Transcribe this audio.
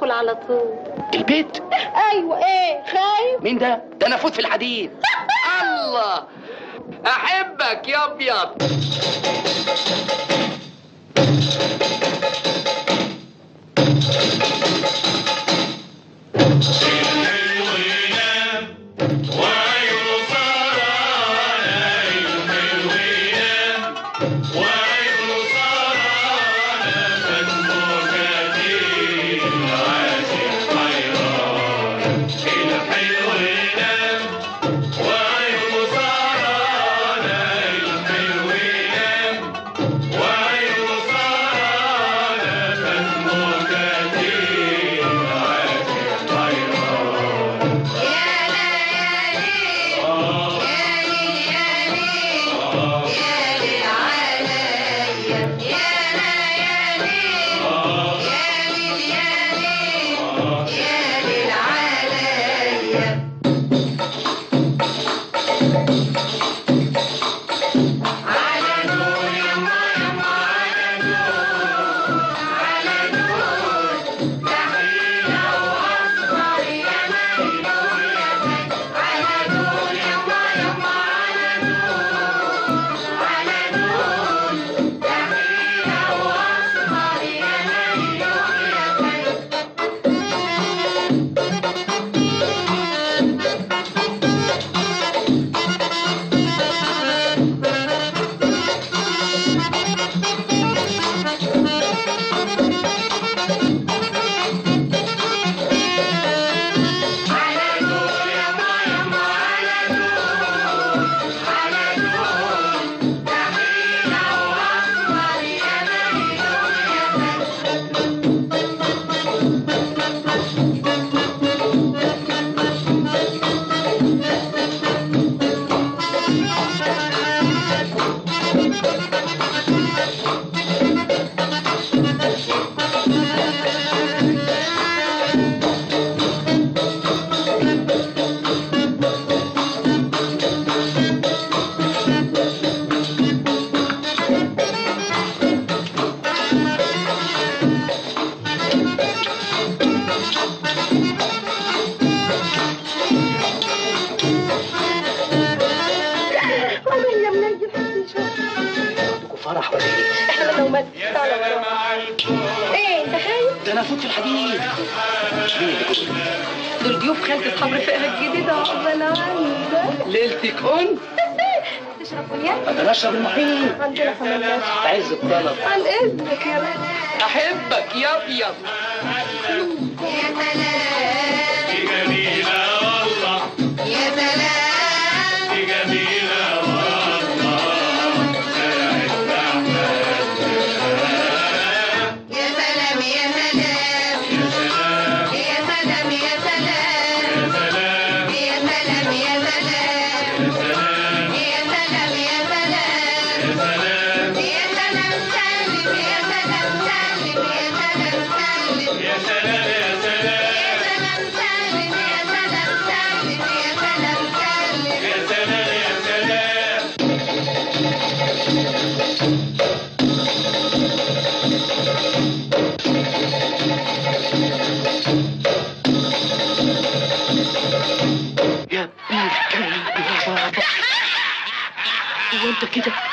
ادخل على طول البيت ايوه ايه خايف مين ده ده انا فوت في الحديد الله احبك يا ابيض عليا منجي حسيشة عندكم فرح ولا ايه احنا بدنا نمثل تعالى ورانا. ايه انت خايف ده انا فوت في الحديد مش مين اللي جوه دول ضيوف خالتي اصحاب رفيقها الجديدة عقبال عندك ليلتك انت تشرب بنيان انا اشرب المحيط عندنا حمام عز الطلب عن اذنك يا رب احبك يا ابيض يا ابن الكلب يا بابا هو انت كده